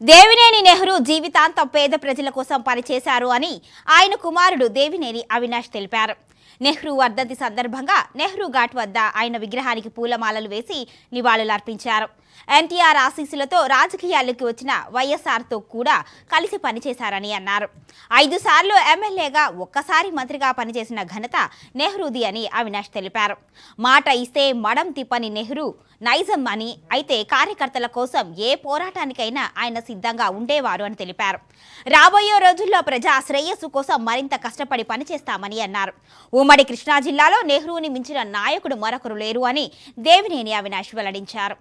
దేవినేని నెహ్రూ జీవితాంతం పేద ప్రజల కోసం పనిచేశారు అని ఆయన కుమారుడు దేవినేని అవినాష్ తెలిపారు నెహ్రూ వర్ధంతి సందర్భంగా నెహ్రూ ఘాట్ వద్ద ఆయన విగ్రహానికి పూలమాలలు వేసి నివాళులర్పించారు ఎన్టీఆర్ ఆశీస్సులతో రాజకీయాల్లోకి వచ్చిన వైఎస్ఆర్తో కూడా కలిసి పనిచేశారని అన్నారు ఐదు సార్లు ఎమ్మెల్యేగా ఒక్కసారి మంత్రిగా పనిచేసిన ఘనత నెహ్రూది అని అవినాష్ తెలిపారు మాట ఇస్తే మడం తిప్పని నెహ్రూ నైజం అని అయితే కార్యకర్తల కోసం ఏ పోరాటానికైనా ఆయన సిద్ధంగా ఉండేవారు అని తెలిపారు రాబోయే రోజుల్లో ప్రజా శ్రేయస్సు కోసం మరింత కష్టపడి పనిచేస్తామని అన్నారు ఉమ్మడి కృష్ణా జిల్లాలో నెహ్రూని మించిన నాయకుడు మరొకరు లేరు అని దేవినేని అవినాష్ వెల్లడించారు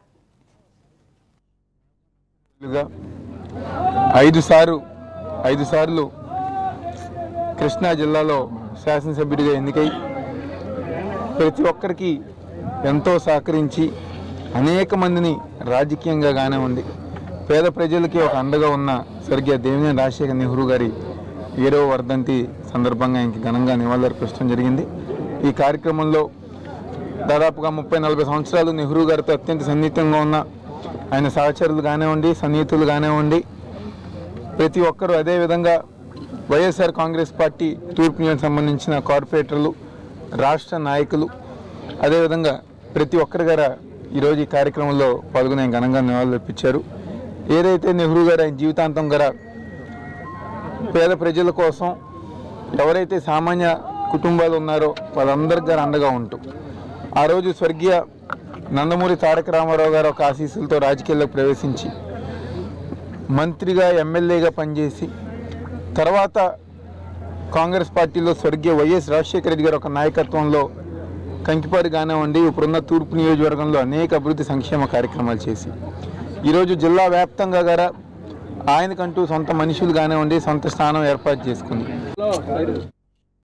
గా ఐదు సారు ఐదు సార్లు కృష్ణా జిల్లాలో శాసనసభ్యుడిగా ఎన్నికై ప్రతి ఒక్కరికి ఎంతో సహకరించి అనేక మందిని రాజకీయంగా కానివ్వండి పేద ప్రజలకి ఒక అండగా ఉన్న స్వర్గీయ దేవినేని రాజశేఖర నెహ్రూ గారి ఏడవ వర్ధంతి సందర్భంగా ఆయనకి ఘనంగా నివాళులర్పించడం జరిగింది ఈ కార్యక్రమంలో దాదాపుగా ముప్పై నలభై సంవత్సరాలు నెహ్రూ గారితో అత్యంత సన్నిహితంగా ఉన్న ఆయన సహచరులు కానివ్వండి సన్నిహితులు కానివ్వండి ప్రతి ఒక్కరూ అదేవిధంగా వైఎస్ఆర్ కాంగ్రెస్ పార్టీ తూర్పు నియోజకవర్గానికి సంబంధించిన కార్పొరేటర్లు రాష్ట్ర నాయకులు అదేవిధంగా ప్రతి ఒక్కరి గారు ఈరోజు ఈ కార్యక్రమంలో పాల్గొని ఆయన ఘనంగా నివాళులు అర్పించారు ఏదైతే నెహ్రూ గారు ఆయన జీవితాంతం గార పేద ప్రజల కోసం ఎవరైతే సామాన్య కుటుంబాలు ఉన్నారో వాళ్ళందరికీ గారు అండగా ఉంటూ ఆ రోజు స్వర్గీయ నందమూరి తారక రామారావు గారు ఒక ఆశీస్సులతో రాజకీయాల్లోకి ప్రవేశించి మంత్రిగా ఎమ్మెల్యేగా పనిచేసి తర్వాత కాంగ్రెస్ పార్టీలో స్వర్గీయ వైఎస్ రాజశేఖర రెడ్డి గారు ఒక నాయకత్వంలో కంకిపారి కానివ్వండి ఇప్పుడున్న తూర్పు నియోజకవర్గంలో అనేక అభివృద్ధి సంక్షేమ కార్యక్రమాలు చేసి ఈరోజు జిల్లా వ్యాప్తంగా గారా ఆయనకంటూ సొంత మనుషులు కానివ్వండి సొంత స్థానం ఏర్పాటు చేసుకుంది